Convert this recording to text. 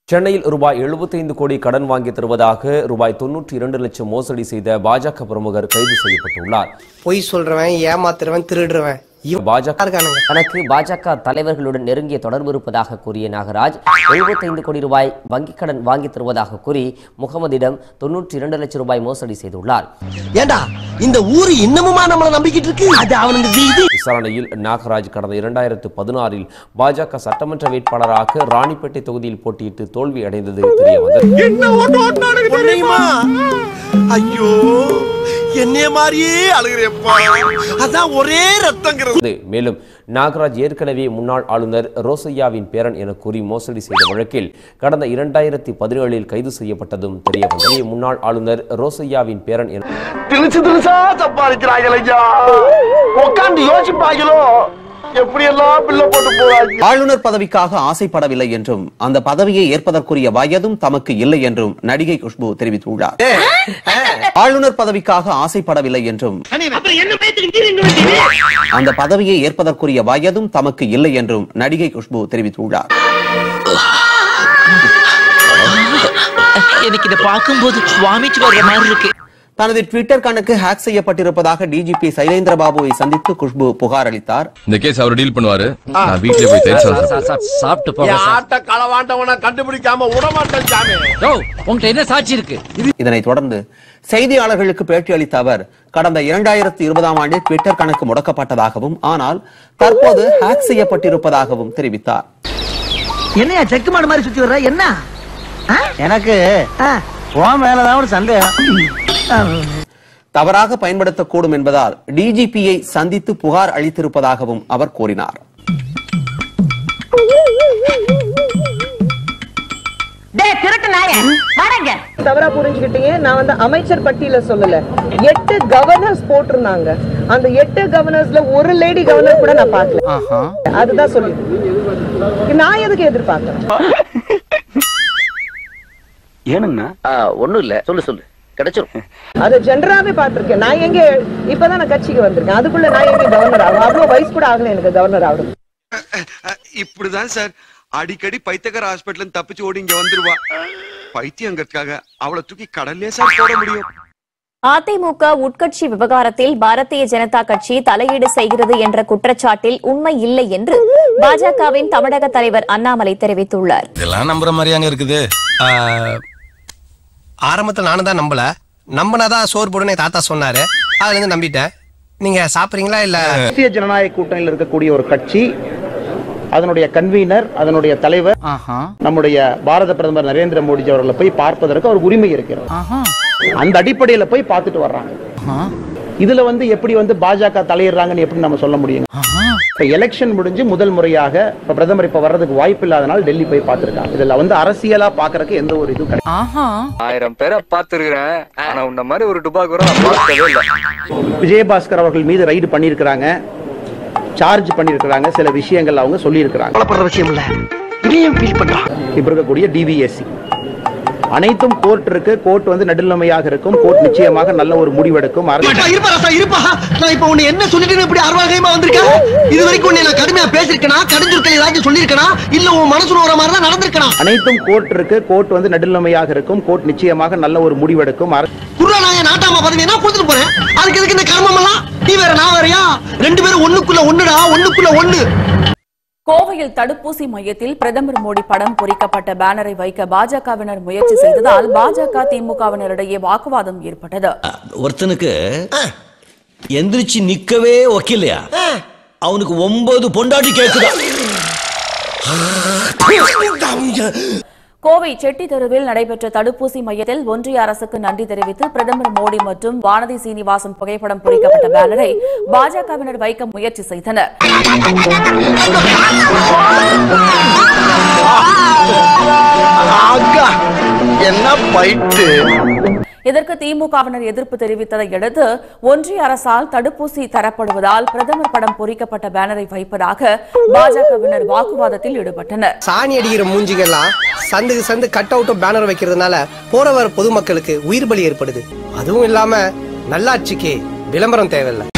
சென்னையில் ரூபாய் 75 கோடி கடன் வாங்கி தருவதாக ரூபாய் தொன்னூற்றி இரண்டு லட்சம் மோசடி செய்த பாஜக பிரமுகர் கைது செய்யப்பட்டுள்ளார் பொய் சொல்றவன் ஏமாத்துறவன் திருடுறவன் இவன் பாஜக இருக்கானுங்க தனக்கு பாஜக தலைவர்களுடன் நெருங்கிய தொடர்பு இருப்பதாக கூறிய நாகராஜ் 75 கோடி ரூபாய் வங்கிக் கடன் வாங்கி தருவதாக கூறி முகமதிடம் தொன்னூற்றி இரண்டு லட்சம் ரூபாய் மோசடி செய்துள்ளார் ஏண்டா இந்த ஊரு இன்னமுமா நம்மள நம்பிக்கிட்டு இருக்கு அது அவனுக்கு வீதி விசாரணையில் நாகராஜ் கடந்த இரண்டாயிரத்து பதினாறில் பாஜக சட்டமன்ற வேட்பாளராக ராணிப்பேட்டை தொகுதியில் போட்டியிட்டு தோல்வி அடைந்தது தெரிய வந்தது என்ன ஓட்டு ஓட்டுனானுங்க தெரியுமா ஐயோ என்னைய மாதிரியே அழுகிறேப்பா அதான் ஒரே ரத்தங்கிறது மேலும் நாகராஜ் ஏற்கனவே முன்னாள் ஆளுநர் ரோசையாவின் பேரன் என கூறி மோசடி செய்த வழக்கில் கடந்த இரண்டாயிரத்தி பதினேழில் கைது செய்யப்பட்டதும் தெரிய வந்தது முன்னாள் ஆளுநர் ரோசையாவின் பேரன் என திருச்சு திருச்சா சம்பாதிக்கிறாங்க ஐயா உட்காந்து யோசிப்பாங்களோ எப்படி எல்லாம் பிள்ளை போட்டு போறாங்க ஆளுநர் பதவிக்காக ஆசைப்படவில்லை என்றும் அந்த பதவியை ஏற்பதற்குரிய வயதும் தமக்கு இல்லை என்றும் நடிகை குஷ்பு தெரிவித்துள்ளார் ஆளுநர் பதவிக்காக ஆசைப்படவில்லை என்றும் அந்த பதவியை ஏற்பதற்குரிய வயதும் தமக்கு இல்லை என்றும் நடிகை குஷ்பு தெரிவித்துள்ளார் எனக்கு இதை பார்க்கும்போது வாமிட்டு வர்ற மாதிரி இருக்கு தனது ட்விட்டர் கணக்கு ஹேக் செய்யப்பட்டிருப்பதாக டிஜிபி சைலேந்திர பாபுவை சந்தித்து குஷ்பு புகார் அளித்தார் இந்த கேஸ் அவர் டீல் பண்ணுவாரு நான் வீட்லயே போய் தயிர் சாதம் சாப்பிடுறேன். சாப்பிட்டு போங்க சார் ஆட்ட களவாண்டவனை கண்டுபிடிக்காம விடமாட்டேன் சாமி யோ உங்ககிட்ட என்ன சாட்சி இருக்கு இதனைத் தொடர்ந்து செய்தியாளர்களுக்கு பேட்டி அளித்த அவர் கடந்த இரண்டாயிரத்தி இருபதாம் ஆண்டு ட்விட்டர் கணக்கு முடக்கப்பட்டதாகவும் ஆனால் தற்போது ஹேக் செய்யப்பட்டிருப்பதாகவும் தெரிவித்தார் என்னையா செக்கு மாடு மாதிரி சுத்தி வர்ற என்ன எனக்கு உன் மேலதான் ஒரு சந்தேகம் தவறாக பயன்படுத்தக்கூடும் என்பதால் டிஜிபியை சந்தித்து புகார் அளித்திருப்பதாகவும் அவர் கூறினார் தவறா புரிஞ்சுக்கிட்டீங்க நான் வந்து அமைச்சர் பட்டியல சொல்லல எட்டு கவர்னர்ஸ் போட்டிருந்தாங்க அந்த எட்டு கவர்னர்ஸ்ல ஒரு லேடி கவர்னர் கூட நான் பார்க்கல அதுதான் சொல்லி நான் எதுக்கு எதிர்பார்க்கறேன் ஒண்ணும் இல்ல சொல்லு சொல்லு கிடைச்சிரும் அது ஜென்ரலாவே பார்த்திருக்கேன் நான் எங்க இப்பதான் நான் கட்சிக்கு வந்திருக்கேன் அதுக்குள்ள நான் எங்க கவர்னர் ஆகும் அவ்வளவு வயசு கூட ஆகல எனக்கு கவர்னர் ஆகும் இப்படிதான் சார் அடிக்கடி பைத்தியக்கார ஹாஸ்பிட்டல் தப்பிச்சு ஓடி இங்க வந்துருவா பைத்தியங்கிறதுக்காக அவளை தூக்கி கடல்லே சார் போட முடியும் அதிமுக உட்கட்சி விவகாரத்தில் பாரதிய ஜனதா கட்சி தலையீடு செய்கிறது என்ற குற்றச்சாட்டில் உண்மை இல்லை என்று பாஜகவின் தமிழக தலைவர் அண்ணாமலை தெரிவித்துள்ளார் இதெல்லாம் நம்புற மாதிரியாங்க இருக்குது ஆரம்பத்துல நானும் தான் நம்பல நம்பினாதான் சோறு போடுன்னு தாத்தா சொன்னாரு அதுல இருந்து நம்பிட்டேன் நீங்க சாப்பிடுறீங்களா இல்ல தேசிய ஜனநாயக கூட்டணியில் இருக்கக்கூடிய ஒரு கட்சி அதனுடைய கன்வீனர் அதனுடைய தலைவர் நம்முடைய பாரத பிரதமர் நரேந்திர மோடிஜி அவர்களை போய் பார்ப்பதற்கு அவர் உரிமை இருக்கிறது அந்த அடிப்படையில போய் பார்த்துட்டு வர்றாங்க இதுல வந்து எப்படி வந்து பாஜக தலையிடுறாங்கன்னு எப்படி நம்ம சொல்ல முடியும் இப்ப எலெக்ஷன் முடிஞ்சு முதல் முறையாக இப்ப பிரதமர் இப்ப வர்றதுக்கு வாய்ப்பு இல்லாதனால டெல்லி போய் பார்த்திருக்காங்க இதுல வந்து அரசியலா பாக்குறதுக்கு எந்த ஒரு இதுவும் கிடையாது ஆயிரம் பேரை பாத்துருக்கிறேன் ஆனா உன்ன மாதிரி ஒரு டுபா கூட நான் பார்த்ததே இல்ல விஜயபாஸ்கர் அவர்கள் மீது ரைடு பண்ணியிருக்கிறாங்க சார்ஜ் பண்ணியிருக்கிறாங்க சில விஷயங்கள் அவங்க சொல்லியிருக்கிறாங்க கவலைப்படுற விஷயம் இல்ல இதையும் ஃபீல் பண்றான் இப்ப இருக்கக்கூடிய டிவிஎஸ்சி அனைத்தும் கோர்ட் இருக்கு கோர்ட் வந்து நடுநிலைமையாக இருக்கும் கோர்ட் நிச்சயமாக நல்ல ஒரு முடிவெடுக்கும் அரசு இருப்பா ராசா இருப்பா நான் இப்ப உன்னை என்ன சொல்லிட்டு இப்படி அருவாகையமா வந்திருக்கேன் இது வரைக்கும் உன்னை நான் கடுமையா பேசிருக்கனா கடிஞ்சிருக்கேன் ஏதாச்சும் சொல்லிருக்கனா இல்ல உன் மனசுல வர மாதிரி தான் நடந்திருக்கனா அனைத்தும் கோர்ட் இருக்கு கோர்ட் வந்து நடுநிலைமையாக இருக்கும் கோர்ட் நிச்சயமாக நல்ல ஒரு முடிவெடுக்கும் அரசு குர்ரா நான் என் நாட்டாமா பதவி என்ன கொடுத்துட்டு போறேன் அதுக்கு எதுக்கு இந்த கர்மம் எல்லாம் நீ வேற நான் வேறயா ரெண்டு பேரும் ஒண்ணுக்குள்ள ஒண்ணுடா ஒண்ணுக்குள்ள ஒண்ணு கோவையில் தடுப்பூசி மையத்தில் பிரதமர் மோடி படம் பொறிக்கப்பட்ட பேனரை வைக்க பாஜகவினர் முயற்சி செய்ததால் பாஜக திமுகவினரிடையே வாக்குவாதம் ஏற்பட்டது ஒருத்தனுக்கு எந்திரிச்சு நிக்கவே ஒக்கில்லையா அவனுக்கு ஒன்பது பொண்டாட்டி கேக்குதா கோவை செட்டி தெருவில் நடைபெற்ற தடுப்பூசி மையத்தில் ஒன்றிய அரசுக்கு நன்றி தெரிவித்து பிரதமர் மோடி மற்றும் வானதி சீனிவாசன் புகைப்படம் பொறிக்கப்பட்ட பேனரை பாஜகவினர் வைக்க முயற்சி செய்தனர் அக்கா என்ன பைட்டு இதற்கு திமுகவினர் எதிர்ப்பு தெரிவித்ததை அடுத்து ஒன்றிய அரசால் தடுப்பூசி தரப்படுவதால் பிரதமர் படம் பொறிக்கப்பட்ட பேனரை வைப்பதாக பாஜகவினர் வாக்குவாதத்தில் ஈடுபட்டனர் சாணி அடிக்கிற மூஞ்சிகள்லாம் சந்துக்கு சந்து கட் அவுட்டும் பேனர் வைக்கிறதுனால போற வர பொதுமக்களுக்கு உயிர் பலி ஏற்படுது அதுவும் இல்லாம நல்லாட்சிக்கு விளம்பரம் தேவையில்லை